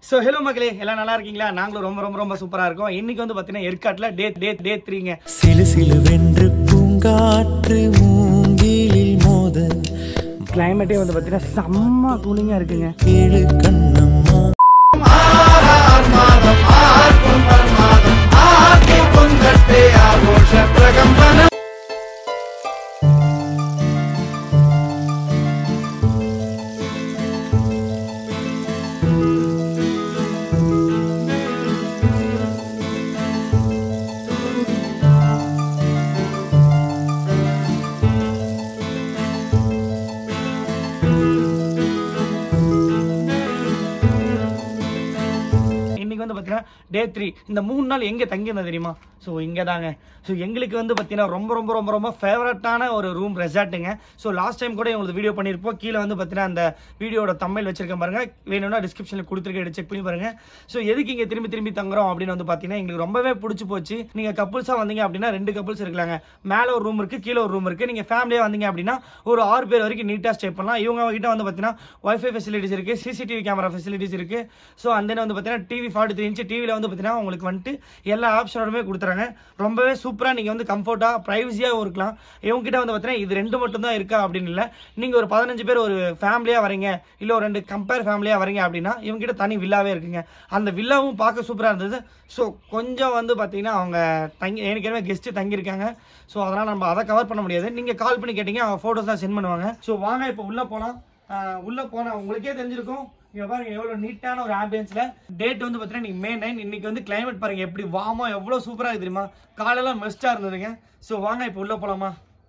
so hello மக்களே எல்லாம் நல்லா இருக்கீங்களா நாங்களும் ரொம்ப ரொம்ப ரொம்ப சூப்பராக இருக்கோம் இன்னைக்கு வந்து பார்த்தீங்கன்னா ஏற்காட்டில் டே டே டே த்ரீங்க சிலு சிலுவென்று பூங்காற்று மூங்கிலில் மோத கிளைமேட்டே வந்து பார்த்தீங்கன்னா செம்ம கூலிங்காக இருக்குங்க ஏழு கண்ணம்மா இன்னைக்கு வந்து பார்த்தீங்கன்னா டே த்ரீ இந்த மூணு நாள் எங்கே தங்கியிருந்தோம் தெரியுமா ஸோ இங்கே தாங்க ஸோ எங்களுக்கு வந்து பார்த்தீங்கன்னா ரொம்ப ரொம்ப ரொம்ப ரொம்ப ஃபேவரட்டான ஒரு ரூம் ரெசார்ட்டுங்க ஸோ லாஸ்ட் டைம் கூட உங்களுக்கு வீடியோ பண்ணியிருப்போம் கீழே வந்து பார்த்தீங்கன்னா அந்த வீடியோட தமிழ் வச்சிருக்கேன் பாருங்க வேணும்னா டிஸ்கிரிப்ஷனில் கொடுத்துருக்கேன் செக் பண்ணி பாருங்க ஸோ எதுக்கு இங்கே திரும்பி திரும்பி தங்குறோம் அப்படின்னு வந்து பார்த்தீங்கன்னா எங்களுக்கு ரொம்பவே பிடிச்சி போச்சு நீங்கள் கப்புள்ஸாக வந்தீங்க அப்படின்னா ரெண்டு கப்புள்ஸ் இருக்கலாங்க மேலே ஒரு ரூம் இருக்குது கீழே ஒரு ரூம் இருக்குது நீங்கள் ஃபேமிலியாக வந்தீங்க அப்படின்னா ஒரு ஆறு பேர் வரைக்கும் நீட்டாக ஸ்டே பண்ணலாம் இவங்க கிட்ட வந்து பார்த்தீங்கன்னா ஒய்ஃபை ஃபெசிலிட்டிஸ் இருக்குது சிசிடிவி கேமரா ஃபெசிலிட்டிஸ் இருக்குது ஸோ அந்த வந்து பார்த்தீங்கன்னா டிவி ஃபார்ட்டி த்ரீ இன்ச்சு டிவியில் வந்து பார்த்தீங்கன்னா உங்களுக்கு வந்துட்டு எல்லா ஆப்ஷனோடுமே கொடுத்துறாங்க ரொம்பவே சூப்பராக நீங்கள் வந்து கம்ஃபர்ட்டாக ப்ரைவசியாகவும் இருக்கலாம் இவங்க கிட்ட வந்து பார்த்தீங்கன்னா இது ரெண்டு மட்டும் தான் இருக்கா அப்படின்னு இல்லை நீங்கள் ஒரு பதினஞ்சு பேர் ஒரு ஃபேமிலியாக வரீங்க இல்லை ஒரு ரெண்டு கம்பேர் ஃபேமிலியாக வரீங்க அப்படின்னா இவங்க கிட்ட தனி வில்லாவே இருக்குங்க அந்த வில்லாவும் பார்க்க சூப்பராக இருந்தது ஸோ கொஞ்சம் வந்து பார்த்தீங்கன்னா அவங்க தங்கி ஏற்கனவே கெஸ்ட்டு தங்கியிருக்காங்க ஸோ அதனால் நம்ம அதை கவர் பண்ண முடியாது நீங்கள் கால் பண்ணி கேட்டீங்க அவங்க ஃபோட்டோஸ் தான் சென்ட் பண்ணுவாங்க ஸோ வாங்க இப்போ உள்ளே போகலாம் உள்ளே போனால் உங்களுக்கே தெரிஞ்சிருக்கும் இங்க பாருங்க எவ்வளவு நீட்டான ஒரு ஆம்பியன்ஸ்ல டேட் வந்து பாத்தீங்கன்னா நீங்க மே நைன் இன்னைக்கு வந்து கிளைமேட் பாருங்க எப்படி வாமா எவ்வளவு சூப்பரா இருக்கு தெரியுமா காலையெல்லாம் மெஸ்டா இருந்ததுங்க சோ வாங்க இப்போ உள்ள போலாமா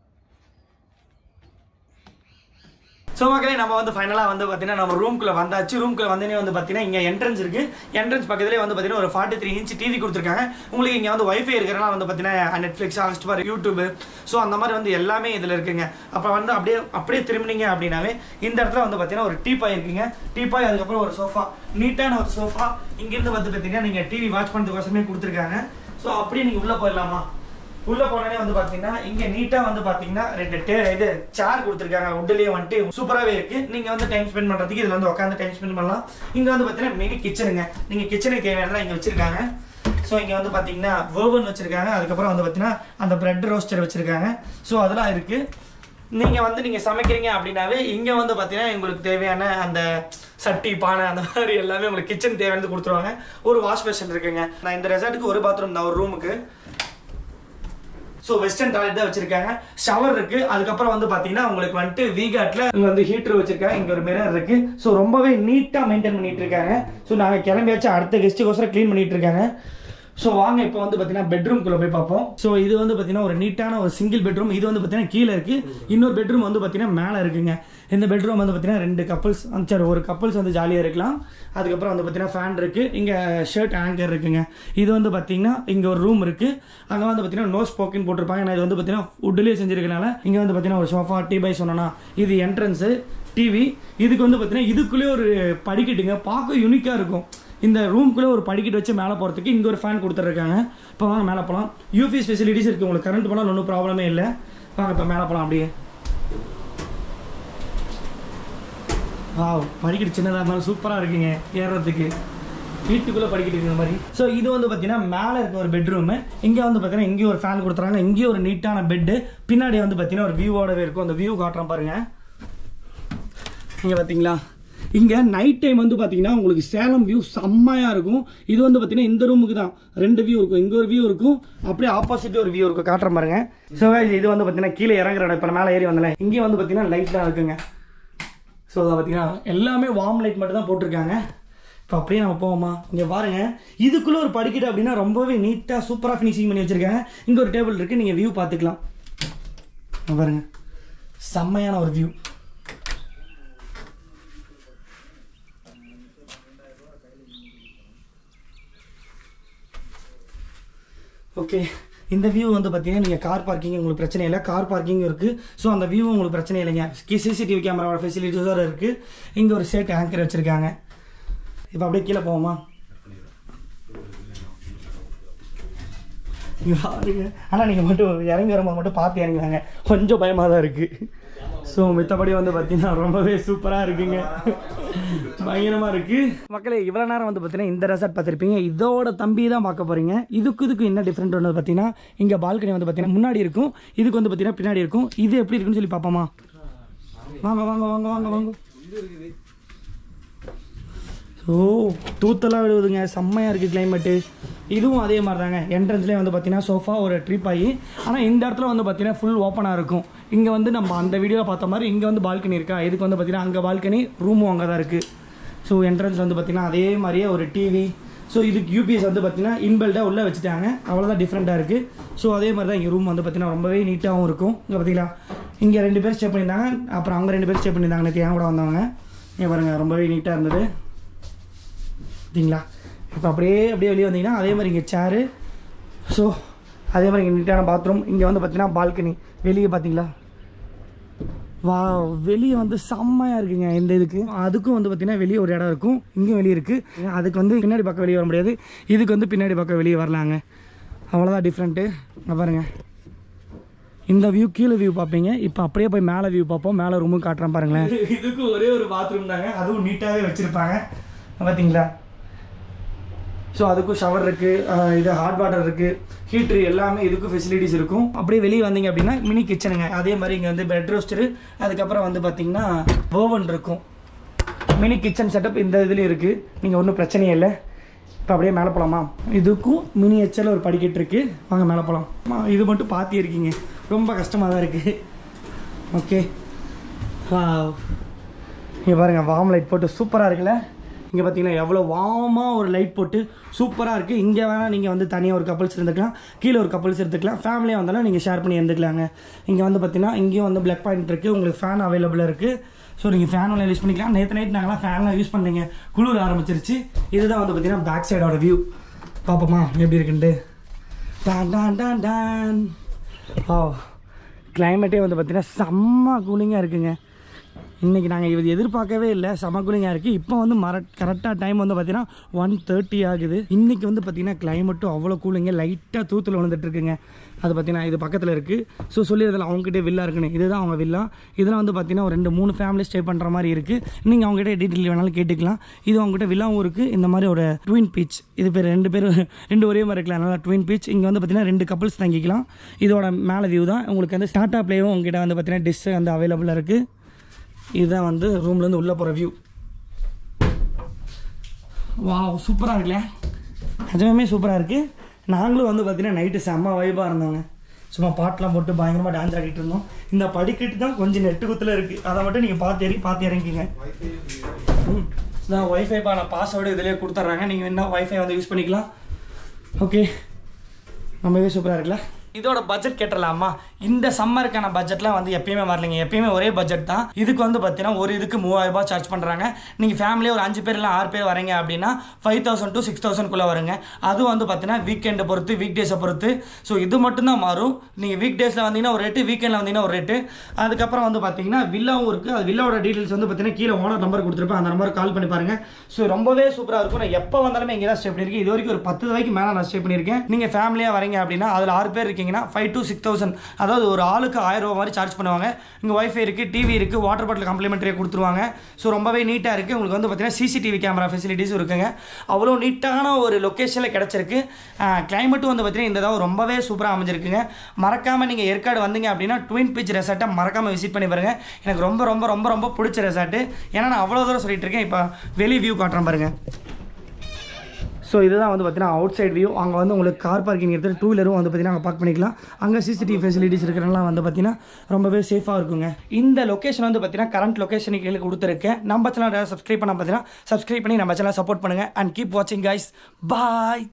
ஸோ மக்களே நம்ம வந்து ஃபைனலாக வந்து பார்த்தீங்கன்னா நம்ம ரூம்குள்ளே வந்தாச்சு ரூம்குள்ளே வந்தோடனே வந்து பார்த்தீங்கன்னா இங்கே என்ட்ரன்ஸ் இருக்கு என்ட்ரன்ஸ் பக்கத்துலேயே வந்து பார்த்தீங்கன்னா ஒரு ஃபார்ட்டி த்ரீ இன்ச் டிவி கொடுத்துருக்காங்க உங்களுக்கு இங்கே வந்து ஒய்ஃபை இருக்கிறனால வந்து பார்த்தீங்கன்னா நெட்ஃப்ளிக்ஸ் ஹாட்ஸ்டார் யூடியூப் ஸோ அந்த மாதிரி வந்து எல்லாமே இதில் இருக்குங்க அப்போ வந்து அப்படியே அப்படியே திரும்பினீங்க அப்படின்னாலே இந்த இடத்துல வந்து பார்த்தீங்கன்னா ஒரு டீபாய் இருக்குங்க டீபாய் அதுக்கப்புறம் ஒரு சோஃபா நீட்டான ஒரு சோஃபா இங்கேருந்து வந்து பார்த்தீங்கன்னா நீங்கள் டிவி வாட்ச் பண்ணுறதுக்கோசமே கொடுத்துருக்காங்க ஸோ அப்படியே நீங்கள் உள்ளே போயிடலாமா உள்ள போனோடனே வந்து பாத்தீங்கன்னா இங்க நீட்டா வந்து பாத்தீங்கன்னா ரெண்டு டே இது சேர் கொடுத்துருக்காங்க உட்லயே வந்துட்டு சூப்பராகவே இருக்கு நீங்க வந்து டைம் ஸ்பெண்ட் பண்றதுக்கு இதுல வந்து உட்காந்து டைம் ஸ்பெண்ட் பண்ணலாம் இங்க வந்து பாத்தீங்கன்னா மினி கிச்சனுங்க நீங்க கிச்சனுக்கு தேவையானதெல்லாம் இங்க வச்சிருக்காங்க ஸோ இங்க வந்து பாத்தீங்கன்னா ஓவன் வச்சிருக்காங்க அதுக்கப்புறம் வந்து பாத்தீங்கன்னா அந்த பிரெட் ரோஸ்டர் வச்சிருக்காங்க ஸோ அதெல்லாம் இருக்கு நீங்க வந்து நீங்க சமைக்கிறீங்க அப்படின்னாவே இங்க வந்து பாத்தீங்கன்னா உங்களுக்கு தேவையான அந்த சட்டி பானை அந்த மாதிரி எல்லாமே உங்களுக்கு கிச்சன் தேவையானது கொடுத்துருவாங்க ஒரு வாஷ் பேஷன் இருக்குங்க நான் இந்த ரெசார்ட்டுக்கு ஒரு பாத்ரூம் தான் ஒரு ரூமுக்கு ஸோ வெஸ்டர்ன் டாய்லெட் தான் வச்சிருக்காங்க ஷவர் இருக்கு அதுக்கப்புறம் வந்து பாத்தீங்கன்னா உங்களுக்கு வந்துட்டு வீகாட்ல இங்க வந்து ஹீட்டர் வச்சிருக்காங்க இங்க ஒரு மிரர் இருக்கு ஸோ ரொம்பவே நீட்டா மெயின்டைன் பண்ணிட்டு இருக்காங்க ஸோ நாங்க கிளம்பியாச்சு அடுத்த கெஸ்ட்டுக்கோசரம் க்ளீன் பண்ணிட்டு இருக்காங்க ஸோ வாங்க இப்போ வந்து பார்த்தீங்கன்னா பெட்ரூம்குள்ளே போய் பார்ப்போம் ஸோ இது வந்து பார்த்தீங்கன்னா ஒரு நீட்டான ஒரு சிங்கிள் பெட்ரூம் இது வந்து பார்த்தீங்கன்னா கீழே இருக்கு இன்னொரு பெட்ரூம் வந்து பார்த்தீங்கன்னா மேலே இருக்குங்க இந்த பெட்ரூம் வந்து பார்த்தீங்கன்னா ரெண்டு கப்பல்ஸ் சரி ஒரு கப்பல்ஸ் வந்து ஜாலியாக இருக்கலாம் அதுக்கப்புறம் வந்து பார்த்தீங்கன்னா ஃபேன் இருக்கு இங்கே ஷர்ட் ஆங்கர் இருக்குங்க இது வந்து பார்த்தீங்கன்னா இங்கே ஒரு ரூம் இருக்கு அங்கே வந்து பார்த்தீங்கன்னா நோ ஸ்போக்கின் போட்டிருப்பாங்க நான் இது வந்து பார்த்தீங்கன்னா வுட்லேயே செஞ்சிருக்கனால இங்கே வந்து பார்த்தீங்கன்னா ஒரு சோஃபா டீ பை சொன்னா இது என்ட்ரன்ஸு டிவி இதுக்கு வந்து பார்த்தீங்கன்னா இதுக்குள்ளேயே ஒரு படிக்கட்டுங்க பார்க்க யூனிக்காக இருக்கும் இந்த ரூம்குள்ளே ஒரு படிக்கட்டு வச்சு மேலே போகிறதுக்கு இங்கே ஒரு ஃபேன் கொடுத்துருக்காங்க இப்போ வாங்க மேலே போகலாம் யூபிஎஸ் ஃபெசிலிட்டிஸ் இருக்குது உங்களுக்கு கரண்ட் போனால் ஒன்றும் ப்ராப்ளமே இல்லை வாங்க இப்போ மேலே போகலாம் அப்படியே வா படிக்கட்டு சின்னதாக இருந்தாலும் சூப்பராக இருக்குங்க ஏறுறதுக்கு வீட்டுக்குள்ளே படிக்கட்டு இருக்கிற மாதிரி ஸோ இது வந்து பார்த்தீங்கன்னா மேலே இருக்க ஒரு பெட்ரூமு இங்கே வந்து பார்த்தீங்கன்னா இங்கேயும் ஒரு ஃபேன் கொடுத்துறாங்க இங்கேயும் ஒரு நீட்டான பெட்டு பின்னாடி வந்து பார்த்தீங்கன்னா ஒரு வியூவோடவே இருக்கும் அந்த வியூ காட்டுறேன் பாருங்கள் இங்கே பார்த்தீங்களா இங்கே நைட் டைம் வந்து பார்த்தீங்கன்னா உங்களுக்கு சேலம் வியூ செம்மையாக இருக்கும் இது வந்து பார்த்தீங்கன்னா இந்த ரூமுக்கு தான் ரெண்டு வியூ இருக்கும் இங்கே ஒரு வியூ இருக்கும் அப்படியே ஆப்போசிட் ஒரு வியூ இருக்கும் காட்டுற பாருங்க ஸோ இது வந்து பார்த்தீங்கன்னா கீழே இறங்குற இடம் இப்போ மேலே ஏறி வந்தல இங்கேயும் வந்து பார்த்தீங்கன்னா லைட்லாம் இருக்குங்க ஸோ அதை பார்த்தீங்கன்னா எல்லாமே வார்ம் லைட் மட்டும் தான் போட்டிருக்காங்க இப்போ அப்படியே நம்ம போவோமா இங்கே பாருங்க இதுக்குள்ளே ஒரு படிக்கட்டு அப்படின்னா ரொம்பவே நீட்டாக சூப்பராக ஃபினிஷிங் பண்ணி வச்சிருக்காங்க இங்கே ஒரு டேபிள் இருக்குது நீங்கள் வியூ பார்த்துக்கலாம் இங்க பாருங்க செம்மையான ஒரு வியூ ஓகே இந்த வியூ வந்து பார்த்தீங்கன்னா நீங்கள் கார் பார்க்கிங் உங்களுக்கு பிரச்சனை இல்லை கார் பார்க்கிங் இருக்குது ஸோ அந்த வியூ உங்களுக்கு பிரச்சனை இல்லைங்க சிசிடிவி கேமராவோட ஃபெசிலிட்டிஸோட இருக்குது இங்கே ஒரு சேட் ஆங்கர் வச்சுருக்காங்க இப்போ அப்படியே கீழே போவோமா இங்கே பாருங்க ஆனால் நீங்கள் மட்டும் இறங்கி வரும்போது மட்டும் பார்த்து இறங்குவாங்க கொஞ்சம் பயமாக தான் இருக்குது ஸோ மித்தபடி வந்து பார்த்தீங்கன்னா ரொம்பவே சூப்பராக இருக்குங்க பயங்கரமா இருக்கு மக்களே இவ்வளவு நேரம் வந்து பார்த்தீங்கன்னா இந்த ரெசார்ட் பார்த்துருப்பீங்க இதோட தம்பி தான் பார்க்க போறீங்க இதுக்கு இதுக்கு என்ன டிஃப்ரெண்ட் வந்து பார்த்தீங்கன்னா இங்க பால்கனி வந்து பார்த்தீங்கன்னா முன்னாடி இருக்கும் இதுக்கு வந்து பார்த்தீங்கன்னா பின்னாடி இருக்கும் இது எப்படி இருக்குன்னு சொல்லி பார்ப்போமா வாங்க வாங்க வாங்க வாங்க வாங்க ஓ தூத்தெல்லாம் விழுவுதுங்க செம்மையாக இருக்குது கிளைமேட்டு இதுவும் அதே மாதிரி தாங்க என்ட்ரன்ஸ்லேயே வந்து பார்த்தீங்கன்னா சோஃபா ஒரு ட்ரிப் ஆகி ஆனால் இந்த இடத்துல வந்து பார்த்தீங்கன்னா ஃபுல் ஓப்பனாக இருக்கும் இங்கே வந்து நம்ம அந்த வீடியோவில் பார்த்த மாதிரி இங்கே வந்து பால்கனி இருக்கா இதுக்கு வந்து பார்த்தீங்கன்னா அங்கே பால்கனி ரூமும் அங்கே தான் இருக்குது ஸோ என்ட்ரன்ஸ் வந்து பார்த்தீங்கன்னா அதே மாதிரியே ஒரு டிவி ஸோ இதுக்கு யூபிஎஸ் வந்து பார்த்தீங்கன்னா இன்பில்டாக உள்ளே வச்சுட்டாங்க அவ்வளோதான் டிஃப்ரெண்ட்டாக இருக்குது ஸோ அதே மாதிரி தான் இங்கே ரூம் வந்து பார்த்தீங்கன்னா ரொம்பவே நீட்டாகவும் இருக்கும் இங்கே பார்த்தீங்களா இங்கே ரெண்டு பேர் ஸ்டே பண்ணியிருந்தாங்க அப்புறம் அவங்க ரெண்டு பேர் ஸ்டே பண்ணியிருந்தாங்க நேற்று என் கூட வந்தவங்க இங்கே பாருங்கள் ரொம்பவே நீட்டாக இருந்தது பார்த்தீங்களா இப்போ அப்படியே அப்படியே வெளியே வந்தீங்கன்னா அதே மாதிரி இங்கே சேரு ஸோ அதே மாதிரி இங்கே நீட்டான பாத்ரூம் இங்கே வந்து பார்த்தீங்கன்னா பால்கனி வெளியே பார்த்தீங்களா வா வெளியே வந்து செம்மையாக இருக்குங்க இந்த இதுக்கு அதுக்கும் வந்து பார்த்தீங்கன்னா வெளியே ஒரு இடம் இருக்கும் இங்கேயும் வெளியே இருக்குது அதுக்கு வந்து பின்னாடி பக்கம் வெளியே வர முடியாது இதுக்கு வந்து பின்னாடி பக்கம் வெளியே வரலாங்க அவ்வளோதான் டிஃப்ரெண்ட்டு பாருங்க இந்த வியூ கீழே வியூ பார்ப்பீங்க இப்போ அப்படியே போய் மேலே வியூ பார்ப்போம் மேலே ரூமும் காட்டுறேன் பாருங்களேன் இதுக்கு ஒரே ஒரு பாத்ரூம் தாங்க அதுவும் நீட்டாகவே வச்சுருப்பாங்க பார்த்தீங்களா ஸோ அதுக்கும் ஷவர் இருக்குது இது ஹாட் வாட்டர் இருக்குது ஹீட்ரு எல்லாமே இதுக்கும் ஃபெசிலிட்டிஸ் இருக்கும் அப்படியே வெளியே வந்தீங்க அப்படின்னா மினி கிச்சனுங்க அதே மாதிரி இங்கே வந்து பெட் ரோஸ்டரு அதுக்கப்புறம் வந்து பார்த்தீங்கன்னா ஓவன் இருக்கும் மினி கிச்சன் செட்டப் இந்த இதுலேயும் இருக்குது நீங்கள் ஒன்றும் பிரச்சனையே இல்லை இப்போ அப்படியே மேலே போகலாமா இதுக்கும் மினி எச்சில் ஒரு படிக்கட்டு இருக்குது வாங்க மேலே போகலாம் இது மட்டும் பார்த்து இருக்கீங்க ரொம்ப கஷ்டமாக தான் இருக்குது ஓகே இங்கே பாருங்கள் வார்ம் லைட் போட்டு சூப்பராக இருக்குல்ல இங்கே பார்த்தீங்கன்னா எவ்வளோ வார்மாக ஒரு லைட் போட்டு சூப்பராக இருக்குது இங்கே வேணால் நீங்கள் வந்து தனியாக ஒரு கப்பல்ஸ் இருந்துக்கலாம் கீழே ஒரு கப்பல்ஸ் எடுத்துக்கலாம் ஃபேமிலியாக வந்தாலும் நீங்கள் ஷேர் பண்ணி இருந்துக்கலாங்க இங்கே வந்து பார்த்தீங்கன்னா இங்கேயும் வந்து பிளக் பாயிண்ட் இருக்குது உங்களுக்கு ஃபேன் அவைலபிளாக இருக்குது ஸோ நீங்கள் ஃபேன் யூஸ் பண்ணிக்கலாம் நேற்று நைட் நாங்களாம் ஃபேன்லாம் யூஸ் பண்ணுறீங்க குளிர் ஆரம்பிச்சிருச்சு இதுதான் வந்து பார்த்தீங்கன்னா பேக் சைடோட வியூ பார்ப்போமா எப்படி இருக்குன்ட்டு டான் டான் டான் டான் ஓ கிளைமேட்டே வந்து பார்த்தீங்கன்னா செம்ம கூலிங்காக இருக்குங்க இன்றைக்கி நாங்கள் இது எதிர்பார்க்கவே இல்லை செம கூலிங்காக இருக்குது இப்போ வந்து மர கரெக்டாக டைம் வந்து பார்த்தீங்கன்னா ஒன் தேர்ட்டி ஆகுது இன்றைக்கி வந்து பார்த்தீங்கன்னா கிளைமேட்டும் அவ்வளோ கூலிங்க லைட்டாக தூத்தில் விழுந்துட்டு இருக்குங்க அது பார்த்தீங்கன்னா இது பக்கத்தில் இருக்குது ஸோ சொல்லிடுறதில்ல அவங்ககிட்ட வில்லா இருக்குன்னு இதுதான் அவங்க வில்லா இதெல்லாம் வந்து பார்த்தீங்கன்னா ஒரு ரெண்டு மூணு ஃபேமிலி ஸ்டே பண்ணுற மாதிரி இருக்குது நீங்கள் அவங்ககிட்ட டீட்டெயில் வேணாலும் கேட்டுக்கலாம் இது அவங்ககிட்ட வில்லாவும் இருக்குது இந்த மாதிரி ஒரு ட்வின் பீச் இது பேர் ரெண்டு பேர் ரெண்டு ஒரே மாதிரி இருக்கலாம் நல்லா ட்வின் பீச் இங்கே வந்து பார்த்தீங்கன்னா ரெண்டு கப்பல்ஸ் தங்கிக்கலாம் இதோட மேலே வியூ தான் உங்களுக்கு வந்து ஸ்டார்ட் அப்லேயும் உங்ககிட்ட வந்து பார்த்தீங்கன்னா டிஷ் வந்து அவைலபிளாக இருக்குது இதுதான் வந்து ரூம்லேருந்து உள்ளே போகிற வியூ வா சூப்பராக இருக்குல்ல நிஜமே சூப்பராக இருக்குது நாங்களும் வந்து பார்த்தீங்கன்னா நைட்டு செம்ம வைபாக இருந்தோங்க சும்மா பாட்டெலாம் போட்டு பயங்கரமாக டான்ஸ் ஆடிட்டு இருந்தோம் இந்த படிக்கட்டு தான் கொஞ்சம் நெட்டு குத்தில் இருக்குது அதை மட்டும் நீங்கள் பார்த்து இறங்கி பார்த்து இறங்கிங்க ம் இதான் ஒய்ஃபைப்பா நான் பாஸ்வேர்டு இதிலே கொடுத்துட்றாங்க நீங்கள் என்ன ஒய்ஃபை வந்து யூஸ் பண்ணிக்கலாம் ஓகே ரொம்பவே சூப்பராக இருக்குல்ல இதோட பட்ஜெட் கேட்டலாமா இந்த சம்மருக்கான பட்ஜெட்லாம் வந்து எப்பயுமே வரலைங்க எப்பயுமே ஒரே பட்ஜெட் தான் இதுக்கு வந்து பார்த்தீங்கன்னா ஒரு இதுக்கு மூவாயிரம் ரூபாய் சார்ஜ் பண்ணுறாங்க நீங்கள் ஃபேமிலியாக ஒரு அஞ்சு பேர் இல்லை ஆறு பேர் வரீங்க அப்படின்னா ஃபைவ் தௌசண்ட் டு சிக்ஸ் தௌசண்ட்குள்ளே வருங்க அதுவும் வந்து பார்த்தீங்கன்னா வீக்கெண்டை பொறுத்து வீக் டேஸை பொறுத்து ஸோ இது மட்டும்தான் மாறும் நீங்கள் வீக் டேஸில் வந்தீங்கன்னா ஒரு ரேட்டு வீக்கெண்டில் வந்தீங்கன்னா ஒரு ரேட்டு அதுக்கப்புறம் வந்து பார்த்தீங்கன்னா வில்லாவும் இருக்குது அது வில்லாவோட டீட்டெயில்ஸ் வந்து பார்த்தீங்கன்னா கீழே ஓனர் நம்பர் கொடுத்துருப்பேன் அந்த நம்பருக்கு கால் பண்ணி பாருங்கள் ஸோ ரொம்பவே சூப்பராக இருக்கும் நான் எப்போ வந்தாலுமே இங்கே தான் ஸ்டே பண்ணியிருக்கேன் இது வரைக்கும் ஒரு பத்து ரூபாய்க்கு மேலே நான் ஸ்டே பண்ணியிருக்கேன் நீங்கள் ஃபேமிலியாக வரீங்க அப்படின்னா அதில் ஆறு பேர் இருக்கீங்கன்னா ஃபைவ் டு சிக்ஸ் தௌசண்ட் அதாவது ஒரு ஆளுக்கு ஆயிரம் ரூபா மாதிரி சார்ஜ் பண்ணுவாங்க இங்கே ஒய்ஃபை இருக்குது டிவி இருக்குது வாட்டர் பாட்டில் காம்ப்ளிமெண்ட்ரியாக கொடுத்துருவாங்க ஸோ ரொம்பவே நீட்டாக இருக்குது உங்களுக்கு வந்து பார்த்தீங்கன்னா சிசிடிவி கேமரா ஃபெசிலிட்டிஸும் இருக்குங்க அவ்வளோ நீட்டான ஒரு லொக்கேஷனில் கிடச்சிருக்கு கிளைமேட்டும் வந்து பார்த்தீங்கன்னா இந்த தடவை ரொம்பவே சூப்பராக அமைஞ்சிருக்குங்க மறக்காமல் நீங்கள் ஏற்காடு வந்தீங்க அப்படின்னா ட்வின் பீச் ரெசார்ட்டை மறக்காமல் விசிட் பண்ணி பாருங்கள் எனக்கு ரொம்ப ரொம்ப ரொம்ப ரொம்ப பிடிச்ச ரெசார்ட்டு ஏன்னா நான் அவ்வளோ தூரம் சொல்லிட்டு இருக்கேன் இப்போ வெளி வியூ காட்டுறேன் பாருங்கள் ஸோ இதுதான் வந்து பார்த்தீங்கன்னா அவுட் சைட் வியூ அங்கே வந்து உங்களுக்கு கார் பார்க்கிங் எடுத்துகிட்டு டூ வீலரும் வந்து பார்த்தீங்கன்னா அங்கே பார்க் பண்ணிக்கலாம் அங்கே சிசிடிவி ஃபெசிலிட்டிஸ் இருக்கிறனால வந்து பார்த்தீங்கன்னா ரொம்பவே சேஃபாக இருக்குங்க இந்த லொக்கேஷன் வந்து பார்த்தீங்கன்னா கரண்ட் லொக்கேஷனுக்கு கீழே கொடுத்துருக்கேன் நம்ம சேனல் சப்ஸ்கிரைப் பண்ண பார்த்தீங்கன்னா சப்ஸ்கிரைப் பண்ணி நம்ம சேனல் சப்போர்ட் பண்ணுங்கள் அண்ட் கீப் வாட்சிங் கைஸ் பாய்